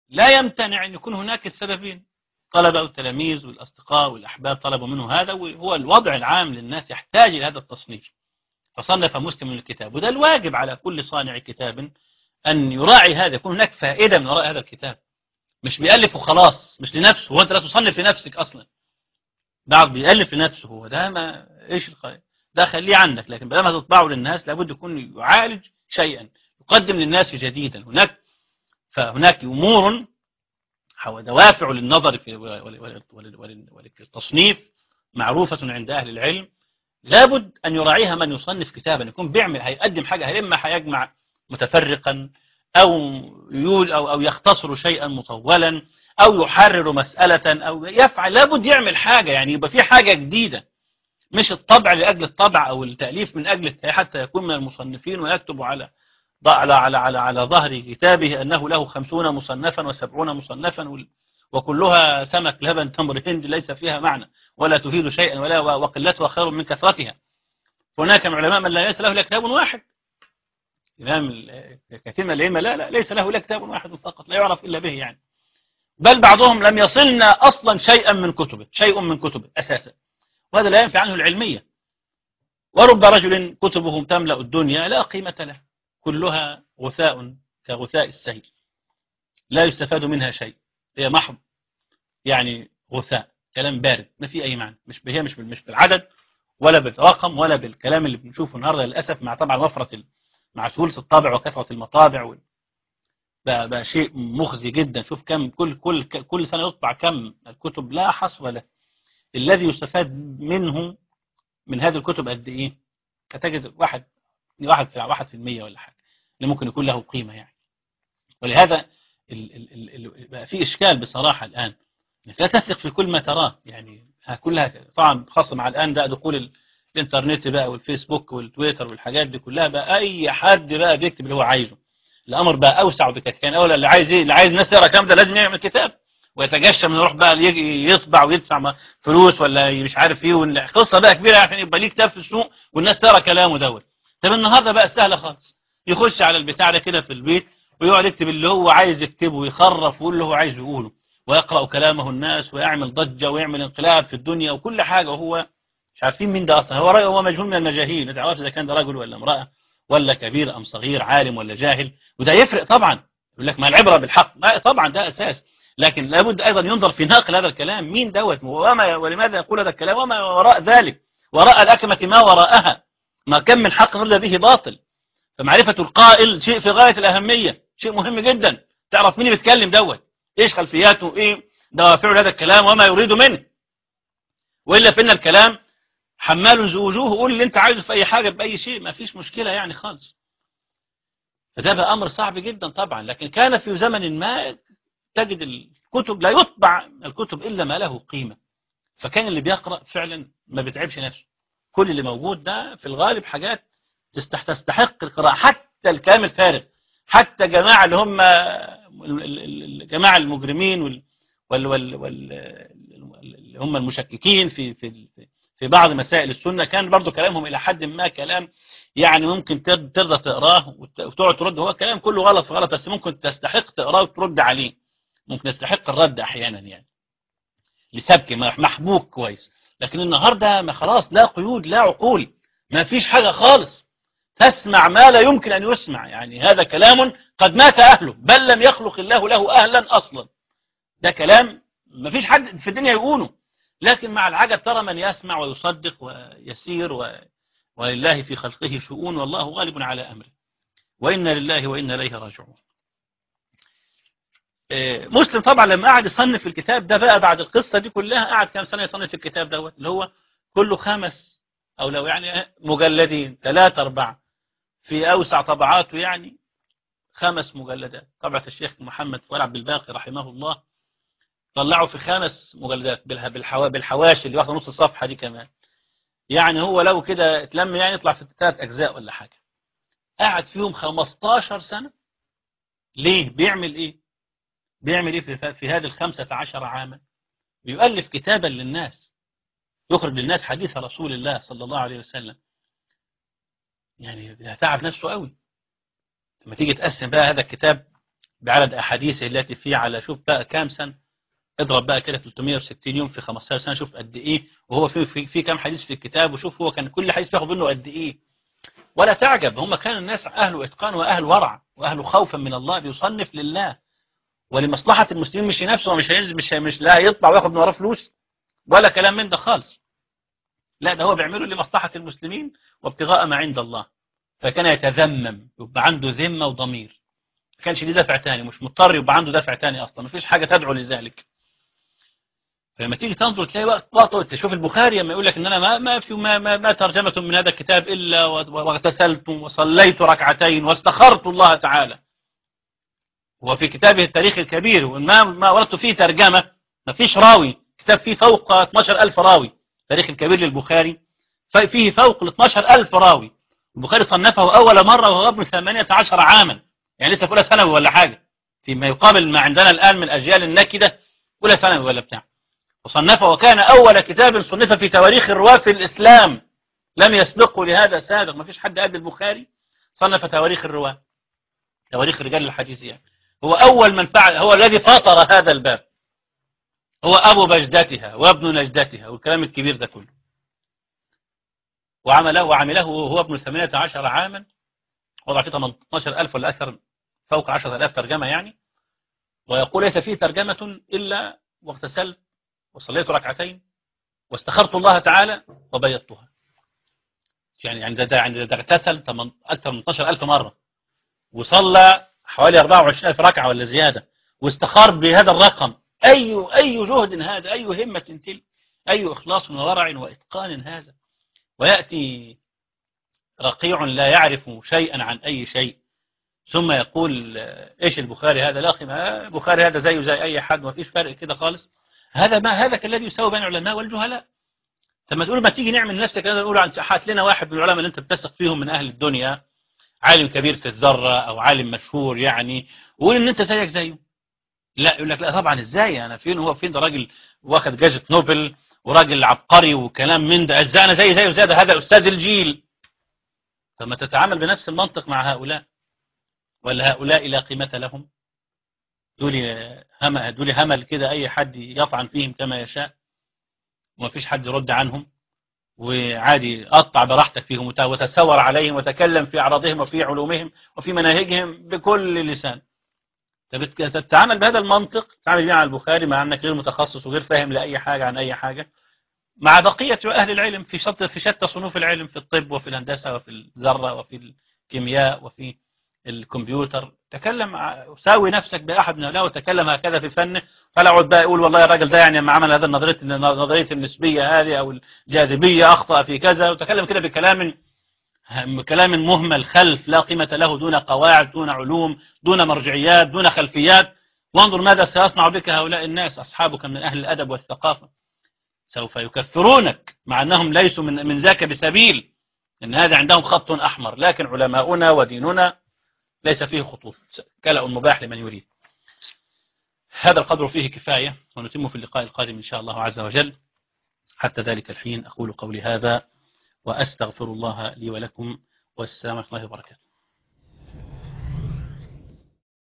لا يمتنع أن يكون هناك السببين طلبة والتلاميذ والأصدقاء والأحباب طلبوا منه هذا وهو الوضع العام للناس يحتاج إلى هذا التصنيف فصنف مسلم الكتاب وده الواجب على كل صانع كتاب أن يراعي هذا يكون هناك فائدة من وراء هذا الكتاب مش بيألف وخلاص مش لنفسه هو أنت لا تصنف لنفسك أصلا بعض بيألف لنفسه هو ده ما إيش القائد ده خليه عندك لكن بدل ما تطبعه للناس لابد يكون يعالج شيئا يقدم للناس جديدا هناك فهناك أمور دوافع للنظر في والتصنيف معروفة عند أهل العلم لابد أن يراعيها من يصنف كتابا يكون بيعمل هيقدم حاجة إما هيجمع متفرقا أو يول أو, أو يختصر شيئا مطولا أو يحرر مسألة أو يفعل لابد يعمل حاجة يعني يبقى في حاجة جديدة مش الطبع لأجل الطبع أو التأليف من أجل حتى يكون من المصنفين ويكتب على على على على على ظهر كتابه أنه له خمسون مصنفا وسبعون مصنفا وكلها سمك لبن تمر هند ليس فيها معنى ولا تفيد شيئا ولا وقلتها خير من كثرتها هناك من العلماء من لا ليس له كتاب واحد إمام كثير من الأئمة لا لا ليس له كتاب واحد فقط لا يعرف إلا به يعني بل بعضهم لم يصلنا أصلا شيئا من كتبه شيء من كتبه أساسا وهذا لا ينفع عنه العلمية ورب رجل كتبه تملأ الدنيا لا قيمة له كلها غثاء كغثاء السيل لا يستفاد منها شيء هي محض يعني غثاء كلام بارد ما في أي معنى مش هي مش مش بالعدد ولا بالرقم ولا بالكلام اللي بنشوفه النهارده للأسف مع طبعا وفرة مع سهولة الطابع وكثرة المطابع بقى, بقى شيء مخزي جدا شوف كم كل كل كل سنة يطبع كم الكتب لا حصر له الذي يستفاد منه من هذه الكتب قد ايه هتجد واحد واحد في واحد في المية ولا حاجة اللي ممكن يكون له قيمة يعني ولهذا ال ال ال بقى في إشكال بصراحة الآن لا تثق في كل ما تراه يعني كلها طبعا خاصة مع الآن بقى دخول الانترنت بقى والفيسبوك والتويتر والحاجات دي كلها بقى أي حد بقى بيكتب اللي هو عايزه الأمر بقى أوسع بكثير كان أولا اللي عايز إيه اللي عايز الناس تقرا الكلام ده لازم يعمل كتاب ويتجشم يروح بقى يطبع ويدفع فلوس ولا مش عارف ايه قصه بقى كبيره عشان يبقى ليه كتاب في السوق والناس تقرا كلامه دوت طب النهارده بقى سهله خالص يخش على البتاع ده كده في البيت ويقعد يكتب اللي هو عايز يكتبه ويخرف ويقول اللي هو عايز يقوله ويقرأ كلامه الناس ويعمل ضجة ويعمل انقلاب في الدنيا وكل حاجة وهو مش عارفين مين ده أصلا هو رأيه هو مجهول من المجاهيل ما تعرفش إذا كان ده رجل ولا امرأة ولا كبير أم صغير عالم ولا جاهل وده يفرق طبعا يقول لك ما العبرة بالحق طبعا ده أساس لكن لابد أيضا ينظر في ناقل هذا الكلام مين دوت وما ولماذا يقول هذا الكلام وما وراء ذلك وراء الأكمة ما وراءها ما كم من حق نرد به باطل فمعرفة القائل شيء في غاية الأهمية شيء مهم جدا تعرف مين بيتكلم دوت ايش خلفياته ايه دوافعه هذا الكلام وما يريد منه وإلا فإن الكلام حمال وجوه قول اللي انت عايزه في أي حاجة بأي شيء ما فيش مشكلة يعني خالص فده بقى أمر صعب جدا طبعا لكن كان في زمن ما تجد الكتب لا يطبع الكتب إلا ما له قيمة فكان اللي بيقرأ فعلا ما بيتعبش نفسه كل اللي موجود ده في الغالب حاجات تستحق القراءة حتى الكلام الفارغ حتى جماعة اللي هم الجماعة المجرمين وال وال وال وال اللي هم المشككين في في في بعض مسائل السنة كان برضو كلامهم إلى حد ما كلام يعني ممكن ترضى تقراه وتقعد ترد هو كلام كله غلط في غلط بس ممكن تستحق تقراه وترد عليه ممكن يستحق الرد أحيانا يعني لسبك محبوك كويس لكن النهاردة ما خلاص لا قيود لا عقول ما فيش حاجة خالص تسمع ما لا يمكن أن يسمع يعني هذا كلام قد مات أهله بل لم يخلق الله له أهلا أصلا ده كلام ما فيش حد في الدنيا يقوله لكن مع العجب ترى من يسمع ويصدق ويسير و... ولله في خلقه شؤون والله غالب على أمره وإنا لله وإنا إليه راجعون مسلم طبعا لما قعد يصنف الكتاب ده بقى بعد القصة دي كلها قعد كام سنة يصنف الكتاب دوت اللي هو كله خمس أو لو يعني مجلدين ثلاثة أربعة في أوسع طبعاته يعني خمس مجلدات طبعة الشيخ محمد فؤاد عبد الباقي رحمه الله طلعوا في خمس مجلدات بالحوا... بالحواشي اللي واخده نص الصفحة دي كمان يعني هو لو كده اتلم يعني يطلع في ثلاث أجزاء ولا حاجة قعد فيهم 15 سنة ليه بيعمل ايه بيعمل ايه في, في هذه الخمسة عشر عاما بيؤلف كتابا للناس يخرج للناس حديث رسول الله صلى الله عليه وسلم يعني تعب نفسه قوي لما تيجي تقسم بقى هذا الكتاب بعدد أحاديثه التي فيه على شوف بقى كام سنة اضرب بقى كده 360 يوم في 15 سنة شوف قد إيه وهو في, في, في كام حديث في الكتاب وشوف هو كان كل حديث بياخد منه قد إيه ولا تعجب هم كانوا الناس أهل إتقان وأهل ورع وأهل خوفا من الله بيصنف لله ولمصلحة المسلمين مش نفسه مش هينزل مش, مش لا يطلع وياخد من وراه فلوس ولا كلام من ده خالص لا ده هو بيعمله لمصلحة المسلمين وابتغاء ما عند الله فكان يتذمم يبقى عنده ذمة وضمير ما كانش ليه دافع تاني مش مضطر يبقى عنده دافع تاني أصلا ما فيش حاجة تدعو لذلك فلما تيجي تنظر تلاقي وقت وقت تشوف البخاري لما يقول لك ان انا ما ما في ما ما, ما ترجمه من هذا الكتاب الا واغتسلت وصليت ركعتين واستخرت الله تعالى وفي كتابه التاريخ الكبير وما ما وردت فيه ترجمه ما فيش راوي كتاب فيه فوق 12000 راوي التاريخ الكبير للبخاري فيه فوق ال 12000 راوي البخاري صنفه أول مرة وهو ابن 18 عاما يعني لسه في أولى ثانوي ولا حاجة فيما يقابل ما عندنا الآن من أجيال النكدة أولى ثانوي ولا بتاع وصنفه وكان أول كتاب صنف في تواريخ الرواة في الإسلام لم يسبقه لهذا سابق ما فيش حد قبل البخاري صنف تواريخ الرواة تواريخ رجال الحديث يعني هو أول من فعل هو الذي فاطر هذا الباب هو أبو بجدتها وابن نجدتها والكلام الكبير ده كله وعمله وعمله وهو ابن 18 عاما وضع فيه 18000 ولا أكثر فوق 10000 ترجمة يعني ويقول ليس فيه ترجمة إلا واغتسلت وصليت ركعتين واستخرت الله تعالى وبيضتها يعني عند ده عند ده اغتسل أكثر من 12000 مرة وصلى حوالي 24000 ركعة ولا زيادة واستخار بهذا الرقم أي أي جهد هذا أي همة تلك أي إخلاص وورع وإتقان هذا ويأتي رقيع لا يعرف شيئا عن أي شيء ثم يقول إيش البخاري هذا لا أخي ما البخاري هذا زيه زي أي حد ما فيش فرق كده خالص هذا ما هذا الذي يساوي بين العلماء والجهلاء لما تقول ما تيجي نعمل نفسك كده نقول عن هات لنا واحد من العلماء اللي انت بتثق فيهم من اهل الدنيا عالم كبير في الذره او عالم مشهور يعني وقول ان انت زيك زيه لا يقول لك لا طبعا ازاي انا فين هو فين ده راجل واخد جائزه نوبل وراجل عبقري وكلام من ده ازاي انا زي زي زي هذا استاذ الجيل طب ما تتعامل بنفس المنطق مع هؤلاء ولا هؤلاء لا قيمة لهم دول هم دول همل كده اي حد يطعن فيهم كما يشاء وما فيش حد يرد عنهم وعادي قطع براحتك فيهم وتسور عليهم وتكلم في أعراضهم وفي علومهم وفي مناهجهم بكل لسان تتعامل بهذا المنطق تتعامل بيه مع البخاري مع أنك غير متخصص وغير فاهم لأي حاجة عن أي حاجة مع بقية أهل العلم في شتى في شتى صنوف العلم في الطب وفي الهندسة وفي الذرة وفي الكيمياء وفي الكمبيوتر تكلم ساوي نفسك بأحد من هؤلاء وتكلم هكذا في فنه فلا عود بقى يقول والله الراجل ده يعني لما عمل هذا النظرية نظرية النسبية هذه أو الجاذبية أخطأ في كذا وتكلم كده بكلام كلام مهمل خلف لا قيمة له دون قواعد دون علوم دون مرجعيات دون خلفيات وانظر ماذا سيصنع بك هؤلاء الناس أصحابك من أهل الأدب والثقافة سوف يكفرونك مع أنهم ليسوا من, من ذاك بسبيل إن هذا عندهم خط أحمر لكن علماؤنا وديننا ليس فيه خطوط كلأ مباح لمن يريد هذا القدر فيه كفاية ونتم في اللقاء القادم إن شاء الله عز وجل حتى ذلك الحين أقول قولي هذا وأستغفر الله لي ولكم والسلام عليكم ورحمة الله وبركاته